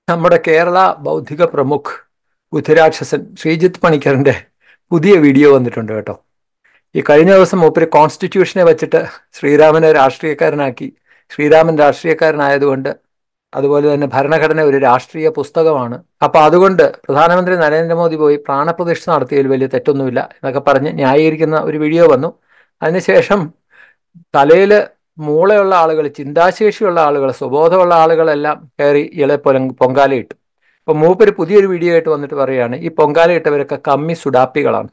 നമ്മുടെ കേരള ബൗദ്ധിക പ്രമുഖ് ബുദ്ധിരാക്ഷസൻ ശ്രീജിത്ത് പണിക്കറിന്റെ പുതിയ വീഡിയോ വന്നിട്ടുണ്ട് കേട്ടോ ഈ കഴിഞ്ഞ ദിവസം മൂപ്പര് കോൺസ്റ്റിറ്റ്യൂഷനെ വെച്ചിട്ട് ശ്രീരാമനെ രാഷ്ട്രീയക്കാരനാക്കി ശ്രീരാമൻ രാഷ്ട്രീയക്കാരനായതുകൊണ്ട് അതുപോലെ തന്നെ ഭരണഘടന ഒരു രാഷ്ട്രീയ പുസ്തകമാണ് അപ്പൊ അതുകൊണ്ട് പ്രധാനമന്ത്രി നരേന്ദ്രമോദി പോയി പ്രാണപ്രതിഷ്ഠ നടത്തിയതിൽ വലിയ തെറ്റൊന്നുമില്ല എന്നൊക്കെ പറഞ്ഞ് ന്യായീകരിക്കുന്ന ഒരു വീഡിയോ വന്നു അതിനുശേഷം തലയിൽ മൂളയുള്ള ആളുകൾ ചിന്താശേഷിയുള്ള ആളുകൾ സ്വബോധമുള്ള ആളുകളെല്ലാം കയറി ഇളെ പൊല പൊങ്കാലയിട്ടു അപ്പൊ മൂപ്പര് പുതിയൊരു വീഡിയോ ആയിട്ട് വന്നിട്ട് പറയുകയാണ് ഈ പൊങ്കാലയിട്ടവരൊക്കെ കമ്മി സുഡാപ്പികളാണ്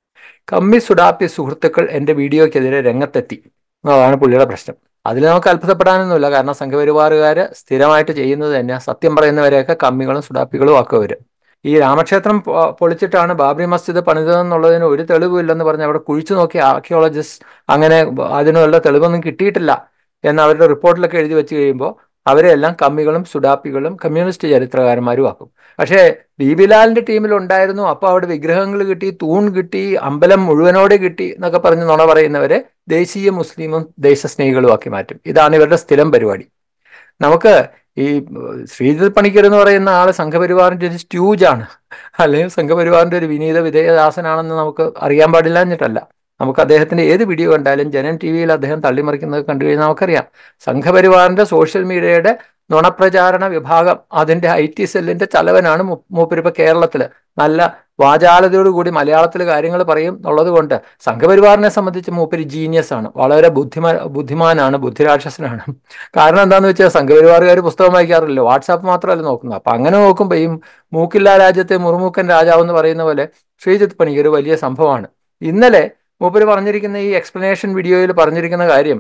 കമ്മി സുഡാപ്പി സുഹൃത്തുക്കൾ എൻ്റെ വീഡിയോയ്ക്കെതിരെ രംഗത്തെത്തി അതാണ് പുള്ളിയുടെ പ്രശ്നം അതിൽ നമുക്ക് അത്ഭുതപ്പെടാനൊന്നുമില്ല കാരണം സംഘപരിവാറുകാർ സ്ഥിരമായിട്ട് ചെയ്യുന്നത് തന്നെ സത്യം പറയുന്നവരെയൊക്കെ കമ്മികളും സുഡാപ്പികളും ആക്കുവർ ഈ രാമക്ഷേത്രം പൊളിച്ചിട്ടാണ് ബാബറി മസ്ജിദ് പണിതതെന്നുള്ളതിന് ഒരു തെളിവില്ലെന്ന് പറഞ്ഞ് അവിടെ കുഴിച്ചു നോക്കി ആർക്കിയോളജിസ്റ്റ് അങ്ങനെ അതിനുള്ള തെളിവൊന്നും കിട്ടിയിട്ടില്ല എന്ന് അവരുടെ റിപ്പോർട്ടിലൊക്കെ എഴുതി വെച്ച് കഴിയുമ്പോൾ അവരെല്ലാം കമ്മികളും സുഡാപ്പികളും കമ്മ്യൂണിസ്റ്റ് ചരിത്രകാരന്മാരും ആക്കും പക്ഷേ ബിബിലാലിന്റെ ടീമിൽ ഉണ്ടായിരുന്നു അപ്പോൾ അവിടെ വിഗ്രഹങ്ങൾ കിട്ടി തൂൺ കിട്ടി അമ്പലം മുഴുവനോടെ കിട്ടി എന്നൊക്കെ പറഞ്ഞ് നുണ പറയുന്നവരെ ദേശീയ മുസ്ലിമും ദേശസ്നേഹികളും ആക്കി മാറ്റും ഇതാണ് ഇവരുടെ സ്ഥിരം പരിപാടി നമുക്ക് ഈ ശ്രീജിത് പണിക്കർ എന്ന് പറയുന്ന ആള് സംഘപരിവാറിന്റെ ഒരു സ്റ്റ്യൂജാണ് അല്ലെങ്കിൽ സംഘപരിവാറിന്റെ ഒരു വിനീത വിധേയദാസനാണെന്ന് നമുക്ക് അറിയാൻ പാടില്ല എന്നിട്ടല്ല നമുക്ക് അദ്ദേഹത്തിന്റെ ഏത് വീഡിയോ കണ്ടാലും ജനൻ ടി വിയിൽ അദ്ദേഹം തള്ളിമറിക്കുന്നത് കണ്ടു കഴിഞ്ഞാൽ നമുക്കറിയാം സംഘപരിവാറിന്റെ സോഷ്യൽ മീഡിയയുടെ നുണപ്രചാരണ വിഭാഗം അതിന്റെ ഐ ടി സെല്ലിന്റെ ചലവനാണ് മൂപ്പരിപ്പോ കേരളത്തിൽ നല്ല വാചാലതയോടുകൂടി മലയാളത്തിൽ കാര്യങ്ങൾ പറയും എന്നുള്ളത് കൊണ്ട് സംഘപരിവാറിനെ സംബന്ധിച്ച് മൂപ്പര് ജീനിയസ് ആണ് വളരെ ബുദ്ധിമാ ബുദ്ധിമാനാണ് ബുദ്ധിരാക്ഷസനാണ് കാരണം എന്താന്ന് വെച്ചാൽ സംഘപരിവാറുകാർ പുസ്തകം വായിക്കാറില്ലല്ലോ വാട്സാപ്പ് മാത്രമല്ല നോക്കുന്നത് അപ്പൊ അങ്ങനെ നോക്കുമ്പോൾ ഈ മൂക്കില്ലാ രാജ്യത്തെ മുറുമൂക്കൻ രാജാവ് എന്ന് പറയുന്ന പോലെ ശ്രീജിത്ത് പണിക്ക് ഒരു വലിയ സംഭവമാണ് ഇന്നലെ മൂപ്പര് പറഞ്ഞിരിക്കുന്ന ഈ എക്സ്പ്ലനേഷൻ വീഡിയോയിൽ പറഞ്ഞിരിക്കുന്ന കാര്യം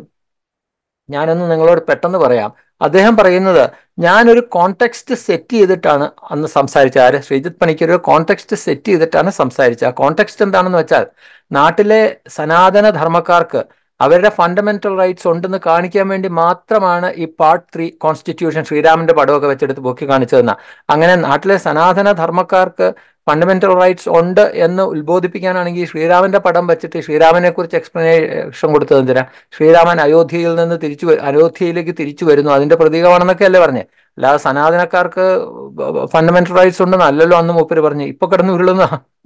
ഞാനൊന്ന് നിങ്ങളോട് പെട്ടെന്ന് പറയാം അദ്ദേഹം പറയുന്നത് ഞാനൊരു കോണ്ടെക്സ്റ്റ് സെറ്റ് ചെയ്തിട്ടാണ് അന്ന് സംസാരിച്ചത് ആര് ശ്രീജിത്ത് പണിക്ക് ഒരു കോണ്ടെക്സ്റ്റ് സെറ്റ് ചെയ്തിട്ടാണ് സംസാരിച്ചത് ആ കോണ്ടെക്സ്റ്റ് എന്താണെന്ന് വെച്ചാൽ നാട്ടിലെ സനാതന ധർമ്മക്കാർക്ക് അവരുടെ ഫണ്ടമെന്റൽ റൈറ്റ്സ് ഉണ്ടെന്ന് കാണിക്കാൻ വേണ്ടി മാത്രമാണ് ഈ പാർട്ട് ത്രീ കോൺസ്റ്റിറ്റ്യൂഷൻ ശ്രീരാമന്റെ പടമൊക്കെ വെച്ചെടുത്ത് പൊക്കി കാണിച്ചതെന്ന അങ്ങനെ നാട്ടിലെ സനാതന ധർമ്മക്കാർക്ക് ഫണ്ടമെന്റൽ റൈറ്റ്സ് ഉണ്ട് എന്ന് ഉത്ബോധിപ്പിക്കാനാണെങ്കിൽ ശ്രീരാമന്റെ പടം വെച്ചിട്ട് ശ്രീരാമനെ കുറിച്ച് എക്സ്പ്ലനേഷൻ കൊടുത്തത് എന്തിനാ ശ്രീരാമൻ അയോധ്യയിൽ നിന്ന് തിരിച്ചു അയോധ്യയിലേക്ക് തിരിച്ചു വരുന്നു അതിന്റെ പ്രതീകമാണെന്നൊക്കെ അല്ലേ പറഞ്ഞേ അല്ലാതെ സനാതനക്കാർക്ക് ഫണ്ടമെന്റൽ റൈറ്റ്സ് ഉണ്ടെന്ന് അല്ലല്ലോ അന്ന് മൂപ്പര് പറഞ്ഞു ഇപ്പൊ കിടന്ന് ഉരുളുന്ന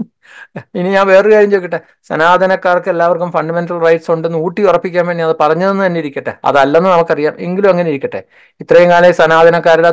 ഇനി ഞാൻ വേറൊരു കാര്യം ചോദിക്കട്ടെ സനാതനക്കാർക്ക് എല്ലാവർക്കും ഫണ്ടമെന്റൽ റൈറ്റ്സ് ഉണ്ടെന്ന് ഊട്ടി ഉറപ്പിക്കാൻ വേണ്ടി അത് പറഞ്ഞതെന്ന് തന്നെ ഇരിക്കട്ടെ അതല്ലെന്ന് നമുക്കറിയാം എങ്കിലും അങ്ങനെ ഇരിക്കട്ടെ ഇത്രയും കാലം സനാതനക്കാരുടെ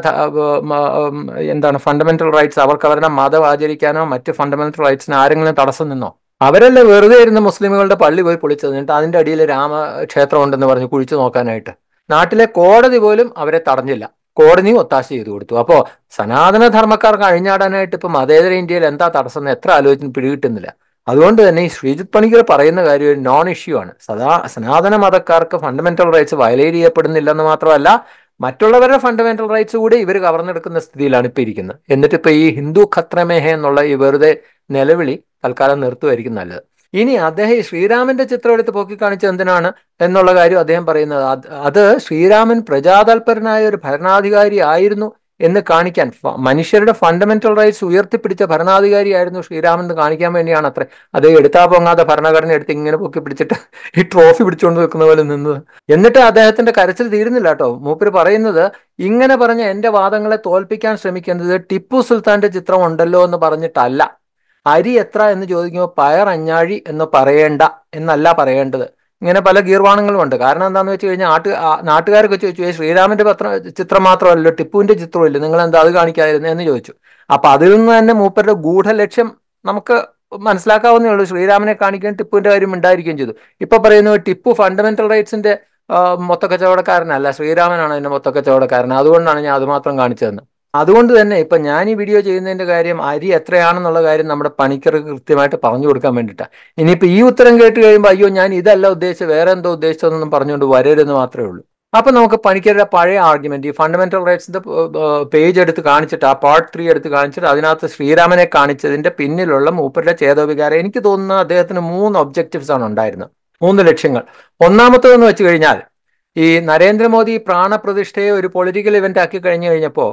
എന്താണ് ഫണ്ടമെന്റൽ റൈറ്റ്സ് അവർക്ക് അവരുടെ മതം ആചരിക്കാനോ മറ്റ് ഫണ്ടമെന്റൽ റൈറ്റ്സിന് ആരെങ്കിലും തടസ്സം നിന്നോ അവരല്ലേ വെറുതെ ഇരുന്ന് മുസ്ലിമുകളുടെ പള്ളി പോയി പൊളിച്ചത് എന്നിട്ട് അതിന്റെ അടിയിൽ രാമക്ഷേത്രം ഉണ്ടെന്ന് പറഞ്ഞ് കുഴിച്ചു നോക്കാനായിട്ട് നാട്ടിലെ കോടതി പോലും അവരെ തടഞ്ഞില്ല കോടതിയും ഒത്താശ ചെയ്തു കൊടുത്തു അപ്പോൾ സനാതന ധർമ്മക്കാർക്ക് അഴിഞ്ഞാടാനായിട്ട് ഇപ്പൊ മതേതര ഇന്ത്യയിൽ എന്താ തടസ്സം എത്ര ആലോചിച്ച് പിടികിട്ടുന്നില്ല അതുകൊണ്ട് തന്നെ ഈ ശ്രീജിത് പണിക്കർ പറയുന്ന കാര്യം ഒരു നോൺ ഇഷ്യൂ ആണ് സദാ സനാതന മതക്കാർക്ക് ഫണ്ടമെന്റൽ റൈറ്റ്സ് വയലേറ്റ് ചെയ്യപ്പെടുന്നില്ലെന്ന് മാത്രമല്ല മറ്റുള്ളവരുടെ ഫണ്ടമെന്റൽ റൈറ്റ്സ് കൂടി ഇവർ കവർന്നെടുക്കുന്ന സ്ഥിതിയിലാണ് ഇപ്പൊ ഇരിക്കുന്നത് എന്നിട്ട് ഇപ്പൊ ഈ ഹിന്ദു ഖത്രമേഹ എന്നുള്ള ഈ വെറുതെ നിലവിളി തൽക്കാലം നിർത്തുമായിരിക്കും നല്ലത് ഇനി അദ്ദേഹം ഈ ശ്രീരാമന്റെ ചിത്രം എടുത്ത് പൊക്കി കാണിച്ചത് എന്തിനാണ് എന്നുള്ള കാര്യം അദ്ദേഹം പറയുന്നത് അത് ശ്രീരാമൻ പ്രജാതൽപരനായ ഒരു ഭരണാധികാരി ആയിരുന്നു എന്ന് കാണിക്കാൻ മനുഷ്യരുടെ ഫണ്ടമെന്റൽ റൈറ്റ്സ് ഉയർത്തിപ്പിടിച്ച ഭരണാധികാരിയായിരുന്നു ശ്രീരാമൻ എന്ന് കാണിക്കാൻ വേണ്ടിയാണ് അത്ര അത് എടുത്താ പൊങ്ങാതെ ഭരണഘടന എടുത്ത് ഇങ്ങനെ പൊക്കി പിടിച്ചിട്ട് ഈ ട്രോഫി പിടിച്ചുകൊണ്ട് വെക്കുന്ന പോലെ നിന്നത് എന്നിട്ട് അദ്ദേഹത്തിന്റെ കരച്ചിൽ തീരുന്നില്ല കേട്ടോ മൂപ്പര് പറയുന്നത് ഇങ്ങനെ പറഞ്ഞ എന്റെ വാദങ്ങളെ തോൽപ്പിക്കാൻ ശ്രമിക്കുന്നത് ടിപ്പു സുൽത്താന്റെ ചിത്രം ഉണ്ടല്ലോ എന്ന് പറഞ്ഞിട്ടല്ല അരി എത്ര എന്ന് ചോദിക്കുമ്പോൾ പയർ അഞ്ഞാഴി എന്ന് പറയേണ്ട എന്നല്ല പറയേണ്ടത് ഇങ്ങനെ പല ഗീർവാണങ്ങളും ഉണ്ട് കാരണം എന്താണെന്ന് വെച്ച് കഴിഞ്ഞാൽ നാട്ട് നാട്ടുകാരൊക്കെ ചോദിച്ചു ശ്രീരാമന്റെ പത്ര ചിത്രം മാത്രമല്ലല്ലോ ടിപ്പുവിന്റെ ചിത്രമില്ല നിങ്ങൾ എന്താ അത് കാണിക്കാതിരുന്നു എന്ന് ചോദിച്ചു അപ്പൊ അതിൽ നിന്ന് തന്നെ മൂപ്പരുടെ ഗൂഢലക്ഷ്യം നമുക്ക് മനസ്സിലാക്കാവുന്നേ ഉള്ളൂ ശ്രീരാമനെ കാണിക്കാൻ ടിപ്പുവിന്റെ കാര്യം ഉണ്ടായിരിക്കുകയും ചെയ്തു ഇപ്പൊ പറയുന്നത് ടിപ്പു ഫണ്ടമെന്റൽ റൈറ്റ്സിന്റെ മൊത്തക്കച്ചവടക്കാരനല്ല ശ്രീരാമനാണ് അതിന്റെ മൊത്തക്കച്ചവടക്കാരൻ അതുകൊണ്ടാണ് ഞാൻ അത് മാത്രം കാണിച്ചതെന്ന് അതുകൊണ്ട് തന്നെ ഇപ്പൊ ഞാൻ ഈ വീഡിയോ ചെയ്യുന്നതിന്റെ കാര്യം അരി എത്രയാണെന്നുള്ള കാര്യം നമ്മുടെ പണിക്കർക്ക് കൃത്യമായിട്ട് പറഞ്ഞു കൊടുക്കാൻ വേണ്ടിയിട്ടാണ് ഇനിയിപ്പോ ഈ ഉത്തരം കേട്ട് കഴിയുമ്പോൾ അയ്യോ ഞാൻ ഇതല്ല ഉദ്ദേശിച്ചത് വേറെ എന്തോ ഉദ്ദേശിച്ചതെന്നൊന്നും പറഞ്ഞുകൊണ്ട് വരരുതെന്ന് മാത്രമേ ഉള്ളൂ അപ്പൊ നമുക്ക് പണിക്കരുടെ പഴയ ആർഗ്യുമെന്റ് ഈ ഫണ്ടമെന്റൽ റൈറ്റ്സിന്റെ പേജ് എടുത്ത് കാണിച്ചിട്ട് ആ പാർട്ട് ത്രീ എടുത്ത് കാണിച്ചിട്ട് അതിനകത്ത് ശ്രീരാമനെ കാണിച്ചതിന്റെ പിന്നിലുള്ള മൂപ്പരുടെ ചേതോവികാരം എനിക്ക് തോന്നുന്നു അദ്ദേഹത്തിന് മൂന്ന് ഒബ്ജക്റ്റീവ്സ് ആണ് ഉണ്ടായിരുന്നത് മൂന്ന് ലക്ഷ്യങ്ങൾ ഒന്നാമത്തേതെന്ന് വെച്ച് കഴിഞ്ഞാൽ ഈ നരേന്ദ്രമോദി പ്രാണപ്രതിഷ്ഠയെ ഒരു പൊളിറ്റിക്കൽ ഇവന്റ് ആക്കി കഴിഞ്ഞു കഴിഞ്ഞപ്പോൾ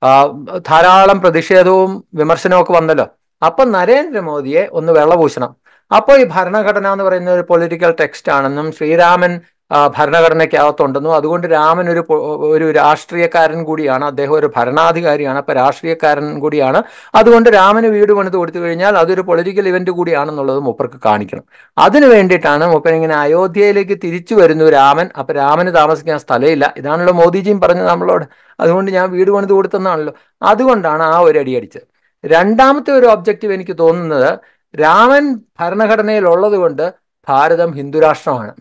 ധാരാളം പ്രതിഷേധവും വിമർശനവും ഒക്കെ വന്നല്ലോ അപ്പൊ നരേന്ദ്രമോദിയെ ഒന്ന് വെള്ളപൂശണം അപ്പോൾ ഈ ഭരണഘടന എന്ന് പറയുന്ന ഒരു പൊളിറ്റിക്കൽ ടെക്സ്റ്റ് ആണെന്നും ശ്രീരാമൻ ഭരണഘടനയ്ക്കകത്തുണ്ടെന്നും അതുകൊണ്ട് രാമൻ ഒരു ഒരു രാഷ്ട്രീയക്കാരൻ കൂടിയാണ് അദ്ദേഹം ഒരു ഭരണാധികാരിയാണ് അപ്പൊ രാഷ്ട്രീയക്കാരൻ കൂടിയാണ് അതുകൊണ്ട് രാമന് വീട് പണിത് കൊടുത്തു കഴിഞ്ഞാൽ അതൊരു പൊളിറ്റിക്കൽ ഇവന്റ് കൂടിയാണെന്നുള്ളത് മൂപ്പർക്ക് കാണിക്കണം അതിനു വേണ്ടിയിട്ടാണ് മൂപ്പൻ ഇങ്ങനെ അയോധ്യയിലേക്ക് തിരിച്ചു വരുന്നു രാമൻ അപ്പൊ രാമന് താമസിക്കാൻ സ്ഥലമില്ല ഇതാണല്ലോ മോദിജിയും പറഞ്ഞത് നമ്മളോട് അതുകൊണ്ട് ഞാൻ വീട് പണിത് കൊടുത്തെന്നാണല്ലോ അതുകൊണ്ടാണ് ആ ഒരു അടി അടിച്ചത് രണ്ടാമത്തെ ഒരു ഒബ്ജക്റ്റീവ് എനിക്ക് തോന്നുന്നത് രാമൻ ഭരണഘടനയിൽ ഉള്ളത് കൊണ്ട് ഭാരതം ഹിന്ദുരാഷ്ട്രമാണ്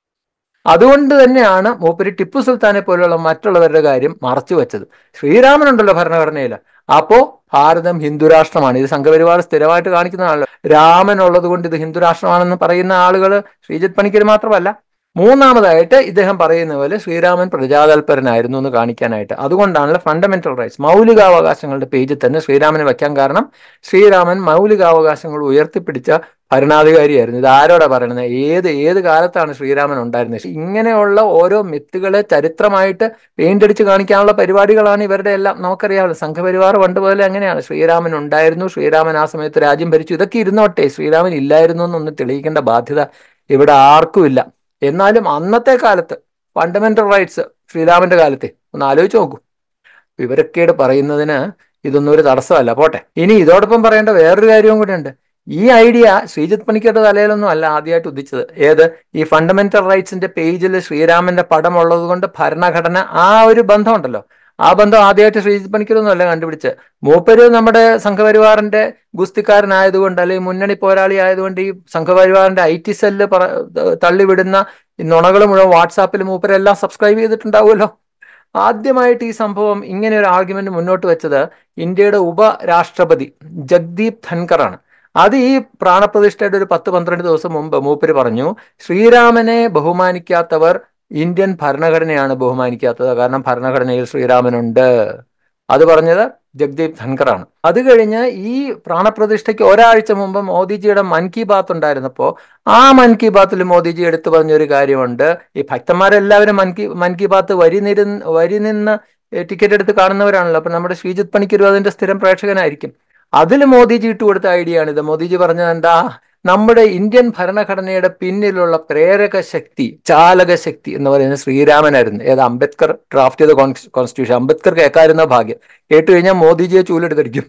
അതുകൊണ്ട് തന്നെയാണ് മൂപ്പര് ടിപ്പു സുൽത്താനെ പോലെയുള്ള മറ്റുള്ളവരുടെ കാര്യം മറച്ചു വെച്ചത് ശ്രീരാമനുണ്ടല്ലോ ഭരണഘടനയിൽ അപ്പോ ഭാരതം ഹിന്ദുരാഷ്ട്രമാണ് ഇത് സംഘപരിവാർ സ്ഥിരമായിട്ട് കാണിക്കുന്നതാണല്ലോ രാമൻ ഉള്ളത് കൊണ്ട് ഇത് ഹിന്ദുരാഷ്ട്രമാണെന്ന് പറയുന്ന ആളുകൾ ശ്രീജിത് പണിക്കർ മാത്രമല്ല മൂന്നാമതായിട്ട് ഇദ്ദേഹം പറയുന്ന പോലെ ശ്രീരാമൻ പ്രജാതൽപരനായിരുന്നു എന്ന് കാണിക്കാനായിട്ട് അതുകൊണ്ടാണല്ലോ ഫണ്ടമെന്റൽ റൈറ്റ്സ് മൗലികാവകാശങ്ങളുടെ പേജിൽ തന്നെ ശ്രീരാമനെ വെക്കാൻ കാരണം ശ്രീരാമൻ മൗലികാവകാശങ്ങൾ ഉയർത്തിപ്പിടിച്ച ഭരണാധികാരിയായിരുന്നു ഇത് ആരോടാ പറയുന്നത് ഏത് ഏത് കാലത്താണ് ശ്രീരാമൻ ഉണ്ടായിരുന്നത് ഇങ്ങനെയുള്ള ഓരോ മിത്തുകളെ ചരിത്രമായിട്ട് പെയിന്റ് അടിച്ച് കാണിക്കാനുള്ള പരിപാടികളാണ് ഇവരുടെ എല്ലാം നമുക്കറിയാമല്ലോ സംഘപരിവാർ പണ്ട് പോലെ അങ്ങനെയാണ് ശ്രീരാമൻ ഉണ്ടായിരുന്നു ശ്രീരാമൻ ആ സമയത്ത് രാജ്യം ഭരിച്ചു ഇതൊക്കെ ഇരുന്നോട്ടെ ശ്രീരാമൻ ഇല്ലായിരുന്നു എന്നൊന്ന് തെളിയിക്കേണ്ട ബാധ്യത ഇവിടെ ആർക്കും ഇല്ല എന്നാലും അന്നത്തെ കാലത്ത് ഫണ്ടമെന്റൽ റൈറ്റ്സ് ശ്രീരാമന്റെ കാലത്തെ ഒന്ന് ആലോചിച്ച് നോക്കൂ വിവരക്കേട് പറയുന്നതിന് ഇതൊന്നും ഒരു തടസ്സമല്ല പോട്ടെ ഇനി ഇതോടൊപ്പം പറയേണ്ട വേറൊരു കാര്യവും കൂടെ ഉണ്ട് ഈ ഐഡിയ ശ്രീജിത് പണിക്കരുടെ തലയിലൊന്നും അല്ല ആദ്യമായിട്ട് ഉദിച്ചത് ഏത് ഈ ഫണ്ടമെന്റൽ റൈറ്റ്സിന്റെ പേജിൽ ശ്രീരാമന്റെ പടം ഉള്ളത് കൊണ്ട് ഭരണഘടന ആ ഒരു ബന്ധമുണ്ടല്ലോ ആ ബന്ധം ആദ്യമായിട്ട് ശ്രീജിത് പണിക്കരൊന്നും അല്ല കണ്ടുപിടിച്ച് മൂപ്പര് നമ്മുടെ സംഘപരിവാറിന്റെ ഗുസ്തിക്കാരനായതുകൊണ്ട് അല്ലെങ്കിൽ മുന്നണി പോരാളി ആയതുകൊണ്ട് ഈ സംഘപരിവാറിന്റെ ഐ ടി സെല്ല് പറ തള്ളിവിടുന്ന നുണകൾ മുഴുവൻ വാട്സാപ്പിൽ മൂപ്പരെല്ലാം സബ്സ്ക്രൈബ് ചെയ്തിട്ടുണ്ടാവുമല്ലോ ആദ്യമായിട്ട് ഈ സംഭവം ഇങ്ങനെ ഒരു ആർഗ്യുമെന്റ് മുന്നോട്ട് വെച്ചത് ഇന്ത്യയുടെ ഉപരാഷ്ട്രപതി ജഗ്ദീപ് ധൻകറാണ് അത് ഈ പ്രാണപ്രതിഷ്ഠയുടെ ഒരു പത്ത് പന്ത്രണ്ട് ദിവസം മുമ്പ് മൂപ്പര് പറഞ്ഞു ശ്രീരാമനെ ബഹുമാനിക്കാത്തവർ ഇന്ത്യൻ ഭരണഘടനയാണ് ബഹുമാനിക്കാത്തത് കാരണം ഭരണഘടനയിൽ ശ്രീരാമനുണ്ട് അത് പറഞ്ഞത് ജഗ്ദീപ് ധൻകറാണ് അത് കഴിഞ്ഞ് ഈ പ്രാണപ്രതിഷ്ഠയ്ക്ക് ഒരാഴ്ച മുമ്പ് മോദിജിയുടെ മൻ കി ബാത്ത് ഉണ്ടായിരുന്നപ്പോൾ ആ മൻ കി ബാത്തിൽ മോദിജി എടുത്തു പറഞ്ഞൊരു കാര്യമുണ്ട് ഈ ഭക്തന്മാരെല്ലാവരും മൻ കി മൻ കി ബാത്ത് വരി നിര വരി നിന്ന് ടിക്കറ്റ് എടുത്ത് കാണുന്നവരാണല്ലോ അപ്പൊ നമ്മുടെ ശ്രീജിത് പണിക്കരും അതിന്റെ സ്ഥിരം പ്രേക്ഷകനായിരിക്കും അതിൽ മോദിജി ഇട്ട് കൊടുത്ത ഐഡിയ ആണിത് മോദിജി പറഞ്ഞത് എന്താ നമ്മുടെ ഇന്ത്യൻ ഭരണഘടനയുടെ പിന്നിലുള്ള പ്രേരക ശക്തി ചാലക ശക്തി എന്ന് പറയുന്നത് ശ്രീരാമനായിരുന്നു ഏത് അംബേദ്കർ ഡ്രാഫ്റ്റ് ചെയ്ത കോൺസ്റ്റിറ്റ്യൂഷൻ അംബേദ്കർ കേൾക്കാരുന്ന ഭാഗ്യം കേട്ട് കഴിഞ്ഞാൽ മോദിജിയെ ചൂലെടുത്തിരിക്കും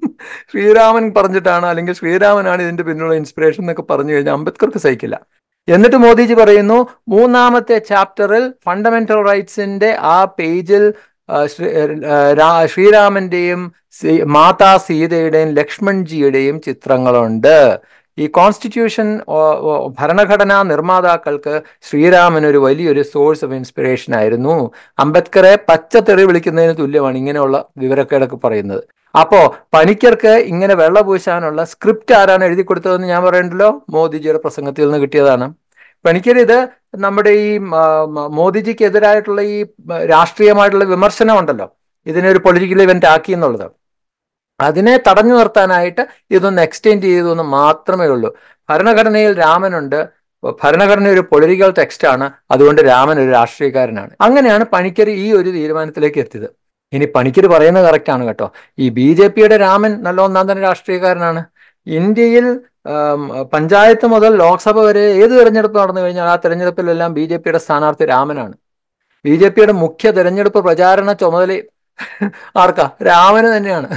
ശ്രീരാമൻ പറഞ്ഞിട്ടാണ് അല്ലെങ്കിൽ ശ്രീരാമനാണ് ഇതിന്റെ പിന്നിലുള്ള ഇൻസ്പിറേഷൻ എന്നൊക്കെ പറഞ്ഞു കഴിഞ്ഞാൽ അംബേദ്കർക്ക് സഹിക്കില്ല എന്നിട്ട് മോദിജി പറയുന്നു മൂന്നാമത്തെ ചാപ്റ്ററിൽ ഫണ്ടമെന്റൽ റൈറ്റ്സിന്റെ ആ പേജിൽ ശ്രീരാമന്റെയും മാതാ സീതയുടെയും ലക്ഷ്മൺജിയുടെയും ചിത്രങ്ങളുണ്ട് ഈ കോൺസ്റ്റിറ്റ്യൂഷൻ ഭരണഘടനാ നിർമ്മാതാക്കൾക്ക് ശ്രീരാമൻ ഒരു വലിയൊരു സോഴ്സ് ഓഫ് ഇൻസ്പിറേഷൻ ആയിരുന്നു അംബേദ്കറെ പച്ചത്തെറി വിളിക്കുന്നതിന് തുല്യമാണ് ഇങ്ങനെയുള്ള വിവരക്കേടൊക്കെ പറയുന്നത് അപ്പോ പണിക്കർക്ക് ഇങ്ങനെ വെള്ള പൂശാനുള്ള സ്ക്രിപ്റ്റ് ആരാണ് എഴുതി കൊടുത്തതെന്ന് ഞാൻ പറയണ്ടല്ലോ മോദിജിയുടെ പ്രസംഗത്തിൽ നിന്ന് കിട്ടിയതാണ് പണിക്കർ ഇത് നമ്മുടെ ഈ മോദിജിക്ക് എതിരായിട്ടുള്ള ഈ രാഷ്ട്രീയമായിട്ടുള്ള വിമർശനം ഉണ്ടല്ലോ ഇതിനെ ഒരു പൊളിറ്റിക്കൽ ഇവന്റ് ആക്കി എന്നുള്ളത് അതിനെ തടഞ്ഞു നിർത്താനായിട്ട് ഇതൊന്ന് എക്സ്റ്റെൻഡ് ചെയ്തു എന്ന് മാത്രമേ ഉള്ളൂ ഭരണഘടനയിൽ രാമനുണ്ട് ഭരണഘടന ഒരു പൊളിറ്റിക്കൽ ടെക്സ്റ്റ് ആണ് അതുകൊണ്ട് രാമൻ ഒരു രാഷ്ട്രീയക്കാരനാണ് അങ്ങനെയാണ് പണിക്കർ ഈ ഒരു തീരുമാനത്തിലേക്ക് എത്തിയത് ഇനി പണിക്കർ പറയുന്നത് കറക്റ്റ് ആണ് കേട്ടോ ഈ ബി ജെ പിയുടെ രാമൻ നല്ല ഒന്നാം തന്നെ രാഷ്ട്രീയക്കാരനാണ് ഇന്ത്യയിൽ പഞ്ചായത്ത് മുതൽ ലോക്സഭ വരെ ഏത് തെരഞ്ഞെടുപ്പ് നടന്നു കഴിഞ്ഞാൽ ആ തെരഞ്ഞെടുപ്പിലെല്ലാം ബി ജെ പിയുടെ സ്ഥാനാർത്ഥി രാമനാണ് ബി ജെ പിയുടെ മുഖ്യ തെരഞ്ഞെടുപ്പ് പ്രചാരണ ചുമതല ആർക്കാ രാമന് തന്നെയാണ്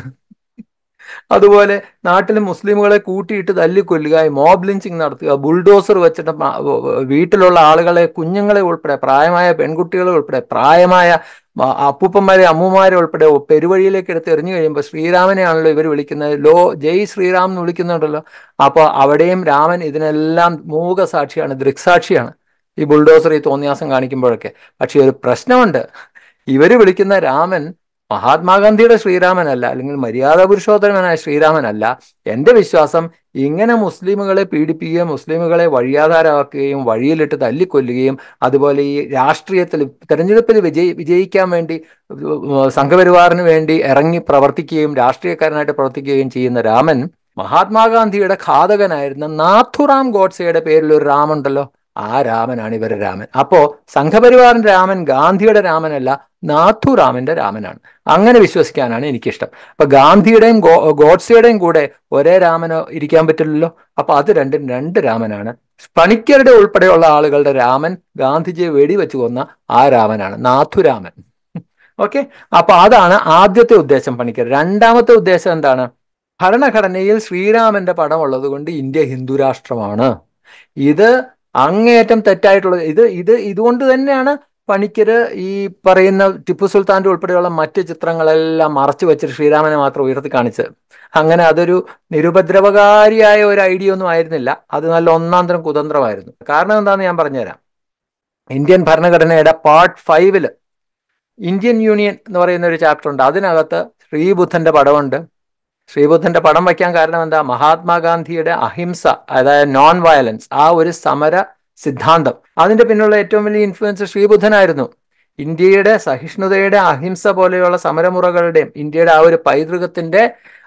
അതുപോലെ നാട്ടിൽ മുസ്ലിമുകളെ കൂട്ടിയിട്ട് തല്ലിക്കൊല്ലുക മോബ് ലിഞ്ചിങ് നടത്തുക ബുൾഡോസർ വെച്ചിട്ട് വീട്ടിലുള്ള ആളുകളെ കുഞ്ഞുങ്ങളെ ഉൾപ്പെടെ പ്രായമായ പെൺകുട്ടികളെ ഉൾപ്പെടെ പ്രായമായ അപ്പൂപ്പന്മാരെ അമ്മൂമാരെ ഉൾപ്പെടെ പെരുവഴിയിലേക്ക് എടുത്ത് എറിഞ്ഞു കഴിയുമ്പോൾ ശ്രീരാമനെയാണല്ലോ ഇവർ വിളിക്കുന്നത് ലോ ജയ് ശ്രീറാം എന്ന് വിളിക്കുന്നുണ്ടല്ലോ അപ്പോൾ അവിടെയും രാമൻ ഇതിനെല്ലാം മൂകസാക്ഷിയാണ് ദൃക്സാക്ഷിയാണ് ഈ ബുൾഡോസർ ഈ തോന്നിയാസം കാണിക്കുമ്പോഴൊക്കെ പക്ഷെ ഒരു പ്രശ്നമുണ്ട് ഇവർ വിളിക്കുന്ന രാമൻ മഹാത്മാഗാന്ധിയുടെ ശ്രീരാമനല്ല അല്ലെങ്കിൽ മര്യാദ പുരുഷോത്തമനായ ശ്രീരാമനല്ല എൻ്റെ വിശ്വാസം ഇങ്ങനെ മുസ്ലിമുകളെ പീഡിപ്പിക്കുകയും മുസ്ലിമുകളെ വഴിയാധാരമാക്കുകയും വഴിയിലിട്ട് തല്ലിക്കൊല്ലുകയും അതുപോലെ ഈ രാഷ്ട്രീയത്തിൽ തെരഞ്ഞെടുപ്പിൽ വിജയി വിജയിക്കാൻ വേണ്ടി സംഘപരിവാറിന് വേണ്ടി ഇറങ്ങി പ്രവർത്തിക്കുകയും രാഷ്ട്രീയക്കാരനായിട്ട് പ്രവർത്തിക്കുകയും ചെയ്യുന്ന രാമൻ മഹാത്മാഗാന്ധിയുടെ ഘാതകനായിരുന്ന നാഥുറാം ഗോഡ്സയുടെ പേരിൽ ഒരു രാമുണ്ടല്ലോ ആ രാമനാണ് ഇവരുടെ രാമൻ അപ്പോ സംഘപരിവാറിന്റെ രാമൻ ഗാന്ധിയുടെ രാമനല്ല നാഥുറാമിന്റെ രാമനാണ് അങ്ങനെ വിശ്വസിക്കാനാണ് എനിക്കിഷ്ടം അപ്പൊ ഗാന്ധിയുടെയും ഗോഡ്സയുടെയും കൂടെ ഒരേ രാമനോ ഇരിക്കാൻ പറ്റില്ലല്ലോ അപ്പൊ അത് രണ്ടും രണ്ട് രാമനാണ് പണിക്കരുടെ ഉൾപ്പെടെയുള്ള ആളുകളുടെ രാമൻ ഗാന്ധിജിയെ വെടിവെച്ച് കൊന്ന ആ രാമനാണ് നാഥുരാമൻ ഓക്കെ അപ്പൊ അതാണ് ആദ്യത്തെ ഉദ്ദേശം പണിക്കർ രണ്ടാമത്തെ ഉദ്ദേശം എന്താണ് ഭരണഘടനയിൽ ശ്രീരാമന്റെ പടം ഉള്ളത് കൊണ്ട് ഇന്ത്യ ഹിന്ദു രാഷ്ട്രമാണ് ഇത് അങ്ങേയറ്റം തെറ്റായിട്ടുള്ളത് ഇത് ഇത് ഇതുകൊണ്ട് തന്നെയാണ് പണിക്കര് ഈ പറയുന്ന ടിപ്പു സുൽത്താന്റെ ഉൾപ്പെടെയുള്ള മറ്റ് ചിത്രങ്ങളെല്ലാം മറച്ചു വെച്ചിട്ട് ശ്രീരാമനെ മാത്രം ഉയർത്തി കാണിച്ചത് അങ്ങനെ അതൊരു നിരുപദ്രവകാരിയായ ഒരു ഐഡിയ ഒന്നും ആയിരുന്നില്ല അത് നല്ല ഒന്നാം തരം കുതന്ത്രമായിരുന്നു കാരണം എന്താണെന്ന് ഞാൻ പറഞ്ഞുതരാം ഇന്ത്യൻ ഭരണഘടനയുടെ പാർട്ട് ഫൈവില് ഇന്ത്യൻ യൂണിയൻ എന്ന് പറയുന്ന ഒരു ചാപ്റ്റർ ഉണ്ട് അതിനകത്ത് ശ്രീബുദ്ധന്റെ പടമുണ്ട് ശ്രീബുദ്ധന്റെ പടം വയ്ക്കാൻ കാരണം എന്താ മഹാത്മാഗാന്ധിയുടെ അഹിംസ അതായത് നോൺ വയലൻസ് ആ ഒരു സമര സിദ്ധാന്തം അതിന്റെ പിന്നുള്ള ഏറ്റവും വലിയ ഇൻഫ്ലുവൻസ് ശ്രീബുദ്ധനായിരുന്നു ഇന്ത്യയുടെ സഹിഷ്ണുതയുടെ അഹിംസ പോലെയുള്ള സമരമുറകളുടെയും ഇന്ത്യയുടെ ആ ഒരു പൈതൃകത്തിന്റെ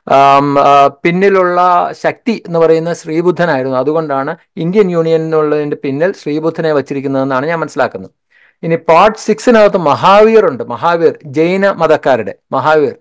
പിന്നിലുള്ള ശക്തി എന്ന് പറയുന്നത് ശ്രീബുദ്ധനായിരുന്നു അതുകൊണ്ടാണ് ഇന്ത്യൻ യൂണിയൻ എന്നുള്ളതിന്റെ പിന്നിൽ ശ്രീബുദ്ധനെ വച്ചിരിക്കുന്നതെന്നാണ് ഞാൻ മനസ്സിലാക്കുന്നത് ഇനി പാർട്ട് സിക്സിനകത്ത് മഹാവീർ ഉണ്ട് മഹാവീർ ജൈന മതക്കാരുടെ മഹാവീർ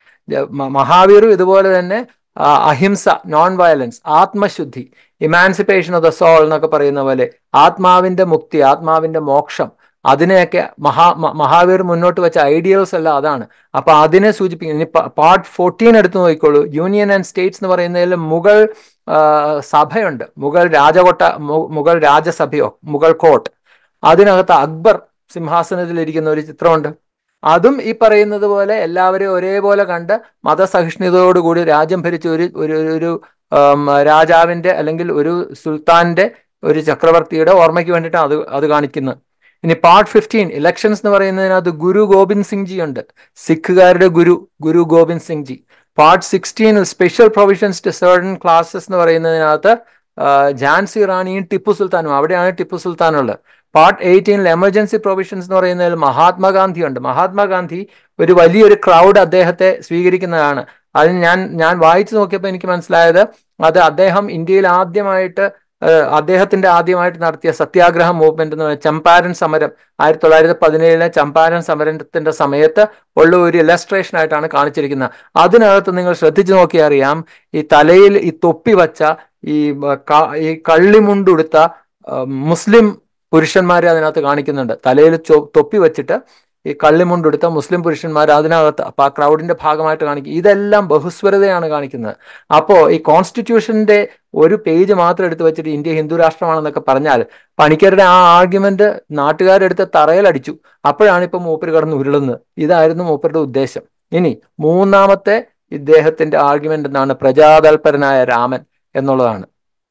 മഹാവീറും ഇതുപോലെ തന്നെ അഹിംസ നോൺ വയലൻസ് ആത്മശുദ്ധി ഇമാൻസിപ്പേഷൻ ഓഫ് ദ സോൾ എന്നൊക്കെ പറയുന്ന പോലെ ആത്മാവിന്റെ മുക്തി ആത്മാവിന്റെ മോക്ഷം അതിനെയൊക്കെ മഹാ മഹാവീർ മുന്നോട്ട് വെച്ച ഐഡിയൽസ് എല്ലാം അതാണ് അപ്പൊ അതിനെ സൂചിപ്പിക്കുന്നു ഇനി പാർട്ട് ഫോർട്ടീൻ എടുത്തു നോക്കിക്കോളൂ യൂണിയൻ ആൻഡ് സ്റ്റേറ്റ്സ് എന്ന് പറയുന്നതിൽ മുഗൾ സഭയുണ്ട് മുഗൾ രാജകൊട്ട മുഗൾ രാജസഭയോ മുഗൾ കോട്ട് അതിനകത്ത് അക്ബർ സിംഹാസനത്തിൽ ഇരിക്കുന്ന ഒരു ചിത്രമുണ്ട് അതും ഈ പറയുന്നത് പോലെ എല്ലാവരെയും ഒരേപോലെ കണ്ട് മതസഹിഷ്ണുതയോടുകൂടി രാജ്യം ഭരിച്ച ഒരു ഒരു ഒരു രാജാവിന്റെ അല്ലെങ്കിൽ ഒരു സുൽത്താന്റെ ഒരു ചക്രവർത്തിയുടെ ഓർമ്മയ്ക്ക് വേണ്ടിയിട്ടാണ് അത് അത് കാണിക്കുന്നത് ഇനി പാർട്ട് ഫിഫ്റ്റീൻ ഇലക്ഷൻസ് എന്ന് പറയുന്നതിനകത്ത് ഗുരു ഗോവിന്ദ് സിംഗ് ജി ഉണ്ട് സിഖുകാരുടെ ഗുരു ഗുരു ഗോവിന്ദ് സിംഗ് ജി പാർട്ട് സിക്സ്റ്റീനിൽ special provisions to certain classes എന്ന് പറയുന്നതിനകത്ത് ഝാൻസി റാണിയും ടിപ്പു സുൽത്താനും അവിടെയാണ് ടിപ്പു സുൽത്താൻ ഉള്ളത് പാർട്ട് എയ്റ്റീനിൽ എമർജൻസി പ്രൊവിഷൻസ് എന്ന് പറയുന്നതിൽ മഹാത്മാഗാന്ധി ഉണ്ട് മഹാത്മാഗാന്ധി ഒരു വലിയൊരു ക്രൗഡ് അദ്ദേഹത്തെ സ്വീകരിക്കുന്നതാണ് അത് ഞാൻ ഞാൻ വായിച്ചു നോക്കിയപ്പോൾ എനിക്ക് മനസ്സിലായത് അത് അദ്ദേഹം ഇന്ത്യയിൽ ആദ്യമായിട്ട് അദ്ദേഹത്തിന്റെ ആദ്യമായിട്ട് നടത്തിയ സത്യാഗ്രഹ മൂവ്മെന്റ് എന്ന് പറയുന്നത് ചമ്പാരൻ സമരം ആയിരത്തി തൊള്ളായിരത്തി പതിനേഴിലെ ചമ്പാരൻ സമരത്തിന്റെ സമയത്ത് ഉള്ള ഒരു ഇലസ്ട്രേഷൻ ആയിട്ടാണ് കാണിച്ചിരിക്കുന്നത് അതിനകത്ത് നിങ്ങൾ ശ്രദ്ധിച്ചു നോക്കിയാൽ അറിയാം ഈ തലയിൽ ഈ തൊപ്പി വച്ച ഈ ഈ കള്ളിമുണ്ടുടുത്ത മുസ്ലിം പുരുഷന്മാരെ അതിനകത്ത് കാണിക്കുന്നുണ്ട് തലയിൽ തൊപ്പി വെച്ചിട്ട് ഈ കള്ളിമുണ്ടെടുത്ത മുസ്ലിം പുരുഷന്മാർ അതിനകത്ത് അപ്പൊ ആ ക്രൗഡിന്റെ ഭാഗമായിട്ട് കാണിക്കും ഇതെല്ലാം ബഹുസ്വരതയാണ് കാണിക്കുന്നത് അപ്പോൾ ഈ കോൺസ്റ്റിറ്റ്യൂഷന്റെ ഒരു പേജ് മാത്രം എടുത്ത് വെച്ചിട്ട് ഇന്ത്യ ഹിന്ദു രാഷ്ട്രമാണെന്നൊക്കെ പറഞ്ഞാൽ പണിക്കരുടെ ആ ആർഗ്യുമെന്റ് നാട്ടുകാരെടുത്ത് തറയിലടിച്ചു അപ്പോഴാണ് ഇപ്പൊ മൂപ്പര് കടന്ന് ഉരുളുന്നത് ഇതായിരുന്നു മൂപ്പരുടെ ഉദ്ദേശം ഇനി മൂന്നാമത്തെ ഇദ്ദേഹത്തിന്റെ ആർഗ്യുമെന്റ് എന്താണ് പ്രജാതൽപരനായ രാമൻ എന്നുള്ളതാണ്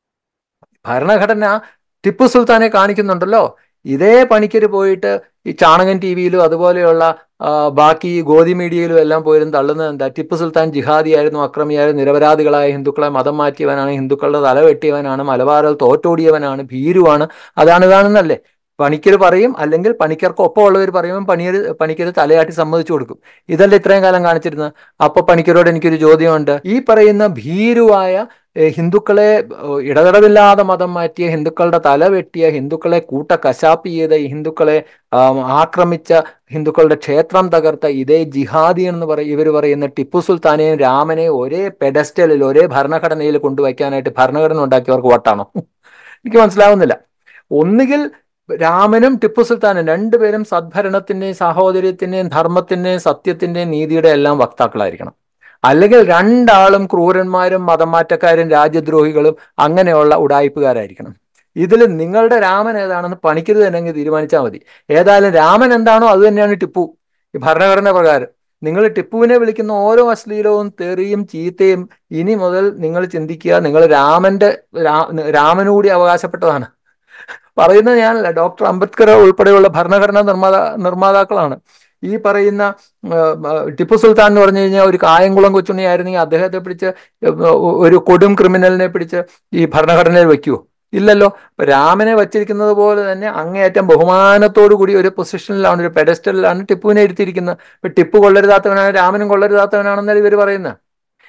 ഭരണഘടന ടിപ്പു സുൽത്താനെ കാണിക്കുന്നുണ്ടല്ലോ ഇതേ പണിക്കര് പോയിട്ട് ഈ ചാണകൻ ടി വിയിലും അതുപോലെയുള്ള ബാക്കി ഗോതി മീഡിയയിലും എല്ലാം പോയിരുന്നു തള്ളുന്നത് എന്താ ടിപ്പു സുൽത്താൻ ജിഹാദിയായിരുന്നു അക്രമിയായിരുന്നു നിരപരാധികളായ ഹിന്ദുക്കളെ മതം മാറ്റിയവനാണ് ഹിന്ദുക്കളുടെ തല വെട്ടിയവനാണ് മലബാറിൽ തോറ്റോടിയവനാണ് ഭീരുവാണ് അതാണ് ഇതാണെന്നല്ലേ പണിക്കർ പറയും അല്ലെങ്കിൽ പണിക്കർക്ക് ഒപ്പമുള്ളവർ പറയുമ്പോൾ പണിയർ പണിക്കർ തലയാട്ടി സമ്മതിച്ചു കൊടുക്കും ഇതല്ല ഇത്രയും കാലം കാണിച്ചിരുന്നത് അപ്പൊ പണിക്കരോട് എനിക്കൊരു ചോദ്യമുണ്ട് ഈ പറയുന്ന ഭീരുവായ ഹിന്ദുക്കളെ ഇടതടവില്ലാതെ മതം മാറ്റിയ ഹിന്ദുക്കളുടെ തല വെട്ടിയ ഹിന്ദുക്കളെ കൂട്ട കശാപ്പ് ചെയ്ത ഹിന്ദുക്കളെ ആക്രമിച്ച ഹിന്ദുക്കളുടെ ക്ഷേത്രം തകർത്ത ഇതേ ജിഹാദി എന്ന് പറയും ഇവർ പറയുന്ന ടിപ്പു സുൽത്താനെയും രാമനെയും ഒരേ പെഡസ്റ്റലിൽ ഒരേ ഭരണഘടനയിൽ കൊണ്ടുവയ്ക്കാനായിട്ട് ഭരണഘടന ഉണ്ടാക്കിയവർക്ക് വട്ടാണോ എനിക്ക് മനസ്സിലാവുന്നില്ല ഒന്നുകിൽ രാമനും ടിപ്പു സുൽത്താനും രണ്ടുപേരും സദ്ഭരണത്തിന്റെയും സാഹോദര്യത്തിന്റെയും ധർമ്മത്തിന്റെയും സത്യത്തിന്റെയും നീതിയുടെ എല്ലാം വക്താക്കളായിരിക്കണം അല്ലെങ്കിൽ രണ്ടാളും ക്രൂരന്മാരും മതമാറ്റക്കാരും രാജ്യദ്രോഹികളും അങ്ങനെയുള്ള ഉടായ്പുകാരായിരിക്കണം ഇതിൽ നിങ്ങളുടെ രാമൻ ഏതാണെന്ന് പണിക്കരുത് തന്നെ തീരുമാനിച്ചാൽ മതി ഏതായാലും രാമൻ എന്താണോ അത് തന്നെയാണ് ടിപ്പു ഈ ഭരണഘടന പ്രകാരം നിങ്ങൾ ടിപ്പുവിനെ വിളിക്കുന്ന ഓരോ അശ്ലീലവും തെറിയും ചീത്തയും ഇനി മുതൽ നിങ്ങൾ ചിന്തിക്കുക നിങ്ങൾ രാമന്റെ രാമനുകൂടി അവകാശപ്പെട്ടതാണ് പറയുന്നത് ഞാനല്ല ഡോക്ടർ അംബേദ്കർ ഉൾപ്പെടെയുള്ള ഭരണഘടനാ നിർമ്മാതാ നിർമ്മാതാക്കളാണ് ഈ പറയുന്ന ടിപ്പു സുൽത്താൻ എന്ന് പറഞ്ഞു കഴിഞ്ഞാൽ ഒരു കായംകുളം കൊച്ചുണ്ണിയായിരുന്നെങ്കിൽ അദ്ദേഹത്തെ പിടിച്ച് ഒരു കൊടും ക്രിമിനലിനെ പിടിച്ച് ഈ ഭരണഘടനയിൽ വെക്കുവോ ഇല്ലല്ലോ രാമനെ വച്ചിരിക്കുന്നത് പോലെ തന്നെ അങ്ങേയറ്റം ബഹുമാനത്തോടു കൂടി ഒരു പൊസിഷനിലാണ് ഒരു പെഡസ്റ്റലിലാണ് ടിപ്പുവിനെ ഇരുത്തിയിരിക്കുന്നത് ഇപ്പൊ ടിപ്പു കൊള്ളരുതാത്തവനാണ് രാമനും കൊള്ളരുതാത്തവനാണെന്നല്ല ഇവർ പറയുന്നത്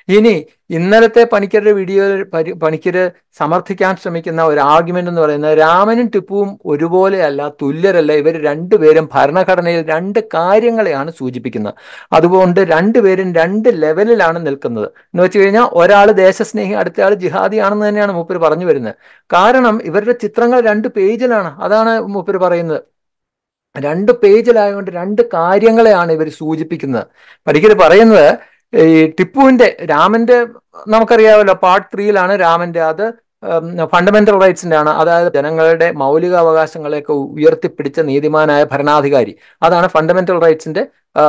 ഇനി ഇന്നലത്തെ പണിക്കരുടെ വീഡിയോയിൽ പണിക്കര് സമർത്ഥിക്കാൻ ശ്രമിക്കുന്ന ഒരു ആർഗ്യുമെന്റ് എന്ന് പറയുന്നത് രാമനും ടിപ്പുവും ഒരുപോലെയല്ല തുല്യരല്ല ഇവർ രണ്ടുപേരും ഭരണഘടനയിൽ രണ്ട് കാര്യങ്ങളെയാണ് സൂചിപ്പിക്കുന്നത് അതുകൊണ്ട് രണ്ടുപേരും രണ്ട് ലെവലിലാണ് നിൽക്കുന്നത് എന്ന് വെച്ച് കഴിഞ്ഞാൽ ഒരാൾ ദേശസ്നേഹി അടുത്തയാൾ ജിഹാദിയാണെന്ന് തന്നെയാണ് മൂപ്പര് പറഞ്ഞു വരുന്നത് കാരണം ഇവരുടെ ചിത്രങ്ങൾ രണ്ട് പേജിലാണ് അതാണ് മൂപ്പര് പറയുന്നത് രണ്ട് പേജിലായതുകൊണ്ട് രണ്ട് കാര്യങ്ങളെയാണ് ഇവർ സൂചിപ്പിക്കുന്നത് പണിക്കര് പറയുന്നത് ഈ ടിപ്പുവിന്റെ രാമന്റെ നമുക്കറിയാമല്ലോ പാർട്ട് ത്രീയിലാണ് രാമന്റെ അത് ഫണ്ടമെന്റൽ റൈറ്റ്സിന്റെ ആണ് അതായത് ജനങ്ങളുടെ മൗലിക അവകാശങ്ങളെയൊക്കെ ഉയർത്തിപ്പിടിച്ച നീതിമാനായ ഭരണാധികാരി അതാണ് ഫണ്ടമെന്റൽ റൈറ്റ്സിന്റെ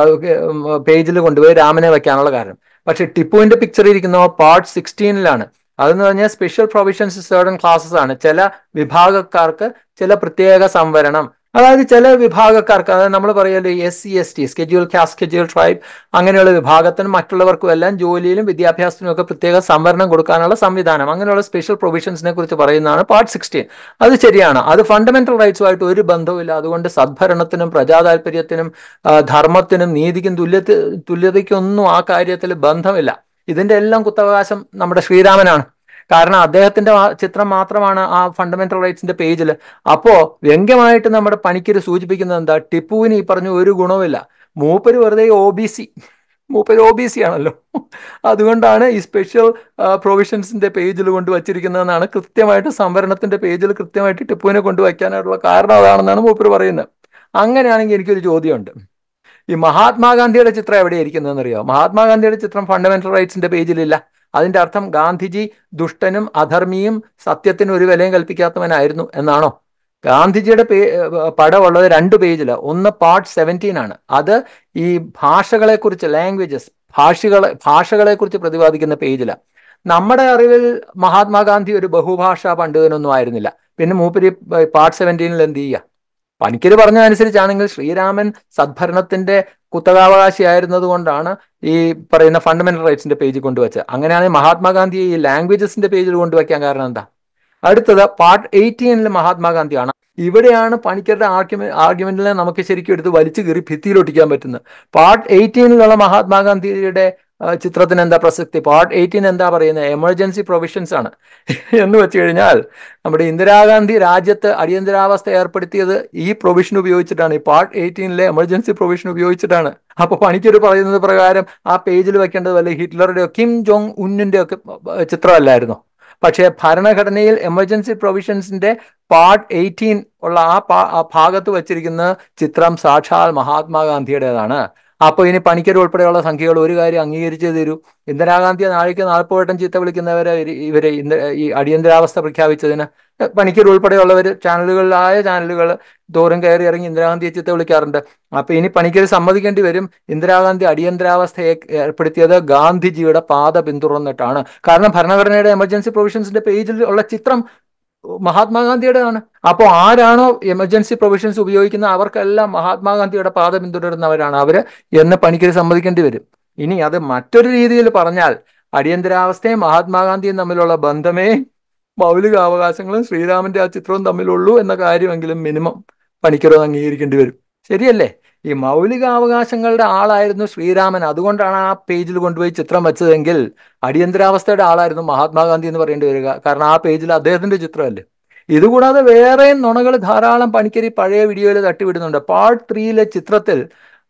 പേജിൽ കൊണ്ടുപോയി രാമനെ വെക്കാനുള്ള കാരണം പക്ഷെ ടിപ്പുവിന്റെ പിക്ചർ ഇരിക്കുന്ന പാർട്ട് സിക്സ്റ്റീനിലാണ് അതെന്ന് പറഞ്ഞാൽ സ്പെഷ്യൽ പ്രൊവിഷൻസ് സേർട്ടൺ ക്ലാസ്സസ് ആണ് ചില വിഭാഗക്കാർക്ക് ചില പ്രത്യേക സംവരണം അതായത് ചില വിഭാഗക്കാർക്ക് അതായത് നമ്മൾ പറയല്ലേ S C S T schedule caste schedule tribe അങ്ങനെയുള്ള വിഭാഗത്തിനും മറ്റുള്ളവർക്കും എല്ലാം ജോലിയിലും വിദ്യാഭ്യാസത്തിനും ഒക്കെ പ്രത്യേക സംവരണം കൊടുക്കാനുള്ള സംവിധാനം അങ്ങനെയുള്ള സ്പെഷ്യൽ പ്രൊവിഷൻസിനെ കുറിച്ച് പറയുന്നതാണ് പാർട്ട് സിക്സ്റ്റീൻ അത് ശരിയാണ് അത് ഫണ്ടമെന്റൽ റൈറ്റ്സുമായിട്ട് ഒരു ബന്ധവുമില്ല അതുകൊണ്ട് സദ്ഭരണത്തിനും പ്രജാതാൽപര്യത്തിനും ധർമ്മത്തിനും നീതിക്കും തുല്യ തുല്യതയ്ക്കൊന്നും ആ കാര്യത്തിൽ ബന്ധമില്ല ഇതിന്റെ എല്ലാം കുത്തവകാശം നമ്മുടെ ശ്രീരാമനാണ് കാരണം അദ്ദേഹത്തിന്റെ ചിത്രം മാത്രമാണ് ആ ഫണ്ടമെന്റൽ റൈറ്റ്സിന്റെ പേജിൽ അപ്പോ വ്യംഗ്യമായിട്ട് നമ്മുടെ പണിക്കര് സൂചിപ്പിക്കുന്നത് എന്താ ടിപ്പുവിന് ഈ പറഞ്ഞ ഒരു ഗുണവുമില്ല മൂപ്പര് വെറുതെ ഒ ബി സി മൂപ്പര് ഒ ബി സി ആണല്ലോ അതുകൊണ്ടാണ് ഈ സ്പെഷ്യൽ പ്രൊവിഷൻസിന്റെ പേജിൽ കൊണ്ട് വച്ചിരിക്കുന്നതെന്നാണ് കൃത്യമായിട്ട് സംവരണത്തിന്റെ പേജിൽ കൃത്യമായിട്ട് ടിപ്പുവിനെ കൊണ്ടുവയ്ക്കാനായിട്ടുള്ള കാരണം അതാണെന്നാണ് മൂപ്പര് പറയുന്നത് അങ്ങനെയാണെങ്കിൽ എനിക്കൊരു ചോദ്യമുണ്ട് ഈ മഹാത്മാഗാന്ധിയുടെ ചിത്രം എവിടെയായിരിക്കുന്നതെന്ന് അറിയോ മഹാത്മാഗാന്ധിയുടെ ചിത്രം ഫണ്ടമെന്റൽ റൈറ്റ്സിന്റെ പേജിലില്ല അതിന്റെ അർത്ഥം ഗാന്ധിജി ദുഷ്ടനും അധർമ്മിയും സത്യത്തിന് ഒരു വിലയും കൽപ്പിക്കാത്തവനായിരുന്നു എന്നാണോ ഗാന്ധിജിയുടെ പേ പടമുള്ളത് രണ്ട് പേജില് ഒന്ന് പാർട്ട് സെവൻറ്റീൻ ആണ് അത് ഈ ഭാഷകളെ കുറിച്ച് ലാംഗ്വേജസ് ഭാഷകളെ ഭാഷകളെ കുറിച്ച് പ്രതിപാദിക്കുന്ന പേജിലാണ് നമ്മുടെ അറിവിൽ മഹാത്മാഗാന്ധി ഒരു ബഹുഭാഷാ പണ്ഡിതനൊന്നും ആയിരുന്നില്ല പിന്നെ മൂപ്പര് പാർട്ട് സെവൻറ്റീനിൽ എന്ത് ചെയ്യുക പണിക്കര് പറഞ്ഞതനുസരിച്ചാണെങ്കിൽ ശ്രീരാമൻ സദ്ഭരണത്തിന്റെ കുത്തകാവകാശിയായിരുന്നത് കൊണ്ടാണ് ഈ പറയുന്ന ഫണ്ടമെന്റൽ റൈറ്റ്സിന്റെ പേജിൽ കൊണ്ടുവച്ചത് അങ്ങനെയാണെങ്കിൽ മഹാത്മാഗാന്ധി ഈ ലാംഗ്വേജസിന്റെ പേജിൽ കൊണ്ടുവയ്ക്കാൻ കാരണം എന്താ അടുത്തത് പാർട്ട് എയ്റ്റീനിൽ മഹാത്മാഗാന്ധിയാണ് ഇവിടെയാണ് പണിക്കരുടെ ആർഗ്യുമെന്റ് ആർഗ്യുമെന്റിനെ നമുക്ക് ശരിക്കും എടുത്ത് വലിച്ചു കീറി ഭിത്തിയിലൊട്ടിക്കാൻ പറ്റുന്നത് പാർട്ട് എയ്റ്റീനിലുള്ള മഹാത്മാഗാന്ധിയുടെ ചിത്രത്തിന് എന്താ പ്രസക്തി പാർട്ട് എയ്റ്റീൻ എന്താ പറയുന്നത് എമർജൻസി പ്രൊവിഷൻസ് ആണ് എന്ന് വെച്ച് കഴിഞ്ഞാൽ നമ്മുടെ ഇന്ദിരാഗാന്ധി രാജ്യത്ത് അടിയന്തരാവസ്ഥ ഏർപ്പെടുത്തിയത് ഈ പ്രൊവിഷൻ ഉപയോഗിച്ചിട്ടാണ് ഈ പാർട്ട് എയ്റ്റീനിലെ എമർജൻസി പ്രൊവിഷൻ ഉപയോഗിച്ചിട്ടാണ് അപ്പൊ പണിക്കൊരു പറയുന്നത് പ്രകാരം ആ പേജിൽ വെക്കേണ്ടത് വല്ല ഹിറ്റ്ലറുടെയോ കിം ജോങ് ഉന്നിന്റെ ഒക്കെ ചിത്രമല്ലായിരുന്നോ പക്ഷേ ഭരണഘടനയിൽ എമർജൻസി പ്രൊവിഷൻസിന്റെ പാർട്ട് എയ്റ്റീൻ ഉള്ള ആ ഭാഗത്ത് വച്ചിരിക്കുന്ന ചിത്രം സാക്ഷാൽ മഹാത്മാഗാന്ധിയുടേതാണ് അപ്പോൾ ഇനി പണിക്കർ ഉൾപ്പെടെയുള്ള സംഖ്യകൾ ഒരു കാര്യം അംഗീകരിച്ചേ തരൂ ഇന്ദിരാഗാന്ധിയെ നാളേക്ക് നാൽപ്പത് വട്ടം ചീത്ത വിളിക്കുന്നവരെ ഇവരെ ഈ അടിയന്തരാവസ്ഥ പ്രഖ്യാപിച്ചതിന് പണിക്കർ ഉൾപ്പെടെയുള്ളവർ ചാനലുകളിലായ ചാനലുകൾ തോറും കയറി ഇറങ്ങി ഇന്ദിരാഗാന്ധിയെ ചീത്ത വിളിക്കാറുണ്ട് അപ്പൊ ഇനി പണിക്കർ സമ്മതിക്കേണ്ടി വരും ഇന്ദിരാഗാന്ധി അടിയന്തരാവസ്ഥയെ ഏർപ്പെടുത്തിയത് ഗാന്ധിജിയുടെ പാത പിന്തുടർന്നിട്ടാണ് കാരണം ഭരണഘടനയുടെ എമർജൻസി പ്രൊവിഷൻസിന്റെ പേജിൽ ഉള്ള ചിത്രം മഹാത്മാഗാന്ധിയുടെതാണ് അപ്പോൾ ആരാണോ എമർജൻസി പ്രൊവിഷൻസ് ഉപയോഗിക്കുന്ന അവർക്കെല്ലാം മഹാത്മാഗാന്ധിയുടെ പാത പിന്തുടരുന്നവരാണ് അവര് എന്ന് പണിക്കര് സമ്മതിക്കേണ്ടി വരും ഇനി അത് മറ്റൊരു രീതിയിൽ പറഞ്ഞാൽ അടിയന്തരാവസ്ഥയും മഹാത്മാഗാന്ധിയും തമ്മിലുള്ള ബന്ധമേ മൗലിക അവകാശങ്ങളും ശ്രീരാമന്റെ ആ ചിത്രവും തമ്മിലുള്ളൂ എന്ന കാര്യമെങ്കിലും മിനിമം പണിക്കരോ അംഗീകരിക്കേണ്ടി വരും ശരിയല്ലേ ഈ മൗലിക അവകാശങ്ങളുടെ ആളായിരുന്നു ശ്രീരാമൻ അതുകൊണ്ടാണ് ആ പേജിൽ കൊണ്ടുപോയി ചിത്രം വെച്ചതെങ്കിൽ അടിയന്തരാവസ്ഥയുടെ ആളായിരുന്നു മഹാത്മാഗാന്ധി എന്ന് പറയേണ്ടി വരിക കാരണം ആ പേജിൽ അദ്ദേഹത്തിന്റെ ചിത്രമല്ലേ ഇതുകൂടാതെ വേറെ നുണകൾ ധാരാളം പണിക്കരി പഴയ വീഡിയോയിൽ തട്ടിവിടുന്നുണ്ട് പാർട്ട് ത്രീയിലെ ചിത്രത്തിൽ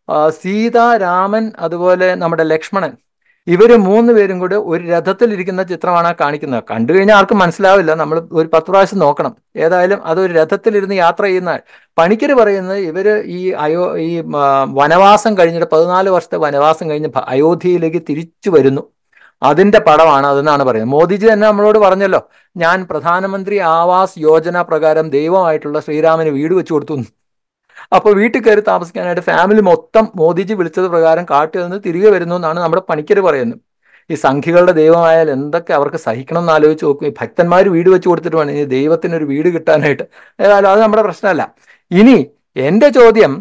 സീത രാമൻ അതുപോലെ നമ്മുടെ ലക്ഷ്മണൻ ഇവര് മൂന്ന് പേരും കൂടെ ഒരു രഥത്തിൽ ഇരിക്കുന്ന ചിത്രമാണ് കാണിക്കുന്നത് കണ്ടു കഴിഞ്ഞാൽ ആർക്കും മനസ്സിലാവില്ല നമ്മൾ ഒരു പത്ത് പ്രാവശ്യം നോക്കണം ഏതായാലും അതൊരു രഥത്തിലിരുന്ന് യാത്ര ചെയ്യുന്ന പണിക്കര് പറയുന്നത് ഇവര് ഈ അയോ ഈ വനവാസം കഴിഞ്ഞിട്ട് പതിനാല് വർഷത്തെ വനവാസം കഴിഞ്ഞ് അയോധ്യയിലേക്ക് തിരിച്ചു വരുന്നു അതിന്റെ പടമാണ് അതെന്നാണ് പറയുന്നത് മോദിജി തന്നെ നമ്മളോട് പറഞ്ഞല്ലോ ഞാൻ പ്രധാനമന്ത്രി ആവാസ് യോജന പ്രകാരം ദൈവമായിട്ടുള്ള ശ്രീരാമന് വീട് വെച്ചു കൊടുത്തു അപ്പൊ വീട്ടിൽ കയറി താമസിക്കാനായിട്ട് ഫാമിലി മൊത്തം മോദിജി വിളിച്ചത് പ്രകാരം കാട്ടിൽ നിന്ന് തിരികെ വരുന്നു എന്നാണ് നമ്മുടെ പണിക്കര് പറയുന്നത് ഈ സംഖ്യകളുടെ ദൈവമായാൽ എന്തൊക്കെ അവർക്ക് സഹിക്കണം എന്ന് ആലോചിച്ച് നോക്കും ഈ ഭക്തന്മാർ വീട് വെച്ച് കൊടുത്തിട്ട് വേണം ഇനി ദൈവത്തിന് ഒരു വീട് കിട്ടാനായിട്ട് ഏതായാലും അത് നമ്മുടെ പ്രശ്നമല്ല ഇനി എന്റെ ചോദ്യം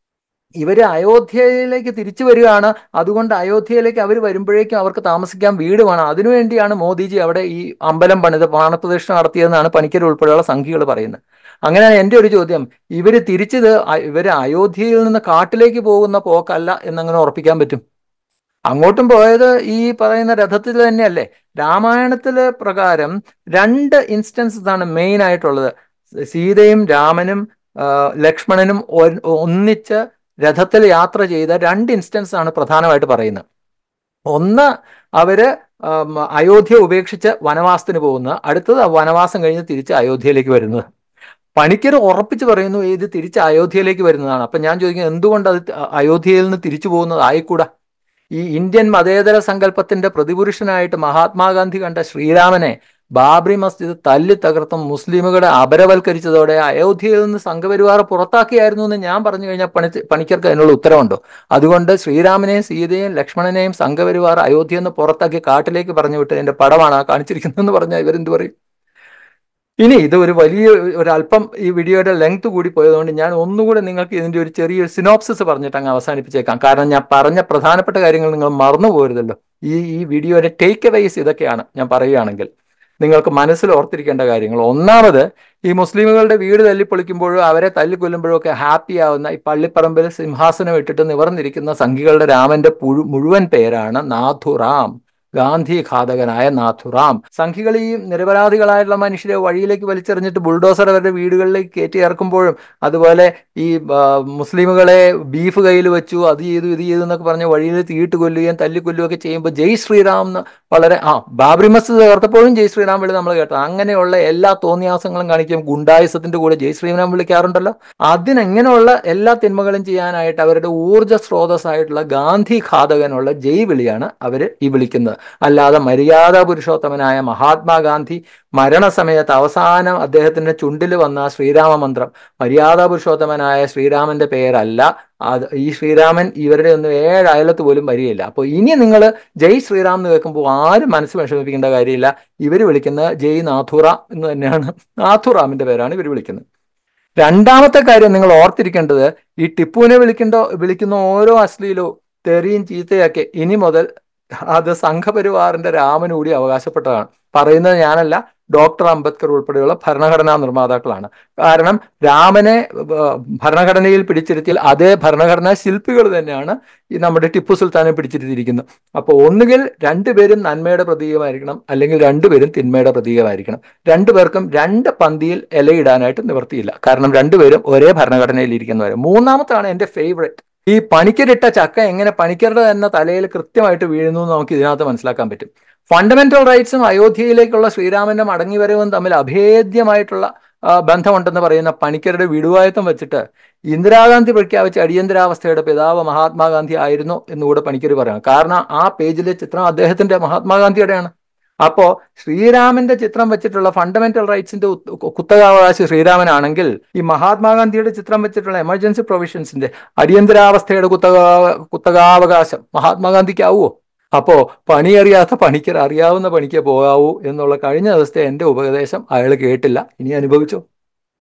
ഇവര് അയോധ്യയിലേക്ക് തിരിച്ചു വരികയാണ് അതുകൊണ്ട് അയോധ്യയിലേക്ക് അവർ വരുമ്പോഴേക്കും അവർക്ക് താമസിക്കാൻ വീട് വേണം അതിനുവേണ്ടിയാണ് മോദിജി അവിടെ ഈ അമ്പലം പണിത് പ്രാണപ്രതിഷ്ഠ നടത്തിയതെന്നാണ് പണിക്കർ ഉൾപ്പെടെയുള്ള സംഖ്യകൾ പറയുന്നത് അങ്ങനെയാണ് എൻ്റെ ഒരു ചോദ്യം ഇവര് തിരിച്ചത് ഇവര് അയോധ്യയിൽ നിന്ന് കാട്ടിലേക്ക് പോകുന്ന പോക്കല്ല എന്നങ്ങനെ ഉറപ്പിക്കാൻ പറ്റും അങ്ങോട്ടും പോയത് ഈ പറയുന്ന രഥത്തിൽ തന്നെയല്ലേ രാമായണത്തിലെ പ്രകാരം രണ്ട് ഇൻസ്റ്റൻസസ് ആണ് മെയിൻ ആയിട്ടുള്ളത് സീതയും രാമനും ആ, ലക്ഷ്മണനും ഒ- ഒന്നിച്ച് രഥത്തിൽ യാത്ര ചെയ്ത രണ്ട് ഇൻസ്റ്റൻസ് ആണ് പ്രധാനമായിട്ട് പറയുന്നത് ഒന്ന് അവര് ആം, അയോധ്യ ഉപേക്ഷിച്ച് വനവാസത്തിന് പോകുന്നത് അടുത്തത് ആ വനവാസം കഴിഞ്ഞ് തിരിച്ച് അയോധ്യയിലേക്ക് വരുന്നത് പണിക്കർ ഉറപ്പിച്ച് പറയുന്നു ഇത് തിരിച്ച് അയോധ്യയിലേക്ക് വരുന്നതാണ് അപ്പൊ ഞാൻ ചോദിക്കുന്നത് എന്തുകൊണ്ട് അത് അയോധ്യയിൽ നിന്ന് തിരിച്ചു പോകുന്നത് ആയിക്കൂടാ ഈ ഇന്ത്യൻ മതേതര സങ്കല്പത്തിന്റെ പ്രതിപുരുഷനായിട്ട് മഹാത്മാഗാന്ധി കണ്ട ശ്രീരാമനെ ബാബറി മസ്ജിദ് തല്ലി തകർത്തും മുസ്ലിമുകളെ അപരവൽക്കരിച്ചതോടെ അയോധ്യയിൽ നിന്ന് സംഘപരിവാർ പുറത്താക്കിയായിരുന്നു എന്ന് ഞാൻ പറഞ്ഞു കഴിഞ്ഞാൽ പണി പണിക്കർക്ക് അതിനുള്ള ഉത്തരവുണ്ടോ അതുകൊണ്ട് ശ്രീരാമനെയും സീതയെയും ലക്ഷ്മണനെയും സംഘപരിവാർ അയോധ്യയിൽ നിന്ന് പുറത്താക്കി കാട്ടിലേക്ക് പറഞ്ഞു വിട്ട് എന്റെ പടമാണ് ആ കാണിച്ചിരിക്കുന്നതെന്ന് പറഞ്ഞാൽ ഇവരെന്ത് പറയും ഇനി ഇത് ഒരു വലിയ ഒരു അല്പം ഈ വീഡിയോയുടെ ലെങ്ത് കൂടി പോയതുകൊണ്ട് ഞാൻ ഒന്നുകൂടെ നിങ്ങൾക്ക് ഇതിന്റെ ഒരു ചെറിയൊരു സിനോപ്സിസ് പറഞ്ഞിട്ട് അങ്ങ് അവസാനിപ്പിച്ചേക്കാം കാരണം ഞാൻ പറഞ്ഞ പ്രധാനപ്പെട്ട കാര്യങ്ങൾ നിങ്ങൾ മറന്നു പോരുതല്ലോ ഈ ഈ വീഡിയോയുടെ ടേക്ക് അവൈസ് ഇതൊക്കെയാണ് ഞാൻ പറയുകയാണെങ്കിൽ നിങ്ങൾക്ക് മനസ്സിൽ ഓർത്തിരിക്കേണ്ട കാര്യങ്ങൾ ഒന്നാമത് ഈ മുസ്ലിമുകളുടെ വീട് തല്ലിപ്പൊളിക്കുമ്പോഴും അവരെ തല്ലിക്കൊല്ലുമ്പോഴും ഒക്കെ ഹാപ്പി ആവുന്ന ഈ പള്ളിപ്പറമ്പിൽ സിംഹാസനം ഇട്ടിട്ട് നിവർന്നിരിക്കുന്ന സംഘികളുടെ രാമന്റെ പുഴു മുഴുവൻ പേരാണ് നാഥുറാം ഗാന്ധി ഘാതകനായ നാഥുറാം സംഘികൾ ഈ നിരപരാധികളായിട്ടുള്ള മനുഷ്യരെ വഴിയിലേക്ക് വലിച്ചെറിഞ്ഞിട്ട് ബുൾഡോസർ അവരുടെ വീടുകളിലേക്ക് കയറ്റി ഇറക്കുമ്പോഴും അതുപോലെ ഈ ആ, മുസ്ലിമുകളെ ബീഫ് കയ്യിൽ വെച്ചു അത് ചെയ്തു ഇത് ചെയ്തു എന്നൊക്കെ പറഞ്ഞ് വഴിയിൽ തീയിട്ട് കൊല്ലുകയും തല്ലിക്കൊല്ലുകയും ഒക്കെ ചെയ്യുമ്പോൾ ജയ് ശ്രീറാം എന്ന് വളരെ ആ ബാബറി മസ്ജിദ് തകർത്തപ്പോഴും ജയ് ശ്രീറാം വിളി നമ്മൾ കേട്ടത് അങ്ങനെയുള്ള എല്ലാ തോന്നിയാസങ്ങളും കാണിക്കും ഗുണ്ടായുസത്തിന്റെ കൂടെ ജയ് ശ്രീറാം വിളിക്കാറുണ്ടല്ലോ അതിനെങ്ങനെയുള്ള എല്ലാ തിന്മകളും ചെയ്യാനായിട്ട് അവരുടെ ഊർജ്ജ സ്രോതസ്സായിട്ടുള്ള ഗാന്ധി ഘാതകനുള്ള ജയ് വിളിയാണ് അവർ ഈ വിളിക്കുന്നത് അല്ലാതെ മര്യാദ പുരുഷോത്തമനായ മഹാത്മാഗാന്ധി മരണസമയത്ത് അവസാനം അദ്ദേഹത്തിന്റെ ചുണ്ടിൽ വന്ന ശ്രീരാമ മന്ത്രം മര്യാദ പുരുഷോത്തമനായ ശ്രീരാമന്റെ പേരല്ല അത് ഈ ശ്രീരാമൻ ഇവരുടെ ഒന്നും ഏഴ് അയലത്ത് പോലും വരികയില്ല അപ്പോൾ ഇനി നിങ്ങൾ ജയ് ശ്രീറാം എന്ന് കേൾക്കുമ്പോൾ ആരും മനസ്സ് വിഷമിപ്പിക്കേണ്ട കാര്യമില്ല ഇവർ വിളിക്കുന്നത് ജയ് നാഥുറ എന്ന് തന്നെയാണ് നാഥുറാമിന്റെ പേരാണ് ഇവർ വിളിക്കുന്നത് രണ്ടാമത്തെ കാര്യം നിങ്ങൾ ഓർത്തിരിക്കേണ്ടത് ഈ ടിപ്പുവിനെ വിളിക്കേണ്ട വിളിക്കുന്ന ഓരോ അശ്ലീലവും തെറിയും ചീത്തയൊക്കെ ഇനി മുതൽ അത് സംഘപരിവാറിന്റെ രാമന് കൂടി അവകാശപ്പെട്ടതാണ് പറയുന്നത് ഞാനല്ല ഡോക്ടർ അംബേദ്കർ ഉൾപ്പെടെയുള്ള ഭരണഘടനാ നിർമ്മാതാക്കളാണ് കാരണം രാമനെ ഏർ, ഭരണഘടനയിൽ പിടിച്ചിരുത്തിയാൽ അതേ ഭരണഘടനാ ശില്പികൾ തന്നെയാണ് ഈ നമ്മുടെ ടിപ്പു സുൽത്താനെ പിടിച്ചിരുത്തിയിരിക്കുന്നത് അപ്പോൾ ഒന്നുകിൽ രണ്ടുപേരും നന്മയുടെ പ്രതീകമായിരിക്കണം അല്ലെങ്കിൽ രണ്ടുപേരും തിന്മയുടെ പ്രതീകമായിരിക്കണം രണ്ടുപേർക്കും രണ്ട് പന്തിയിൽ ഇലയിടാനായിട്ട് നിവർത്തിയില്ല കാരണം രണ്ടുപേരും ഒരേ ഭരണഘടനയിൽ ഇരിക്കുന്നവർ മൂന്നാമത്താണ് എൻ്റെ ഫേവറേറ്റ് ഈ പണിക്കരിട്ട ചക്ക എങ്ങനെ പണിക്കരുടെ തന്നെ തലയിൽ കൃത്യമായിട്ട് വീഴുന്നു എന്ന് നമുക്ക് ഇതിനകത്ത് മനസ്സിലാക്കാൻ പറ്റും ഫണ്ടമെന്റൽ റൈറ്റ്സും അയോധ്യയിലേക്കുള്ള ശ്രീരാമന്റെ മടങ്ങിവരവും തമ്മിൽ അഭേദ്യമായിട്ടുള്ള ആ, ബന്ധമുണ്ടെന്ന് പറയുന്ന പണിക്കരുടെ വിടുവായത്വം വെച്ചിട്ട് ഇന്ദിരാഗാന്ധി പ്രഖ്യാപിച്ച അടിയന്തരാവസ്ഥയുടെ പിതാവ് മഹാത്മാഗാന്ധി ആയിരുന്നു എന്നുകൂടെ പണിക്കർ പറയണം കാരണം ആ പേജിലെ ചിത്രം അദ്ദേഹത്തിന്റെ മഹാത്മാഗാന്ധിയുടെയാണ് അപ്പോ ശ്രീരാമന്റെ ചിത്രം വെച്ചിട്ടുള്ള ഫണ്ടമെന്റൽ റൈറ്റ്സിന്റെ ഉത്ത- കുത്തകാവകാശി ശ്രീരാമനാണെങ്കിൽ ഈ മഹാത്മാഗാന്ധിയുടെ ചിത്രം വെച്ചിട്ടുള്ള എമർജൻസി പ്രൊവിഷൻസിന്റെ അടിയന്തരാവസ്ഥയുടെ കുത്തകാ കുത്തകാവകാശം മഹാത്മാഗാന്ധിക്ക് ആവുമോ അപ്പോ പണിയറിയാത്ത പണിക്കർ അറിയാവുന്ന പണിക്ക് പോകാവൂ എന്നുള്ള കഴിഞ്ഞ ദിവസത്തെ എന്റെ ഉപദേശം അയാൾ കേട്ടില്ല ഇനി അനുഭവിച്ചോ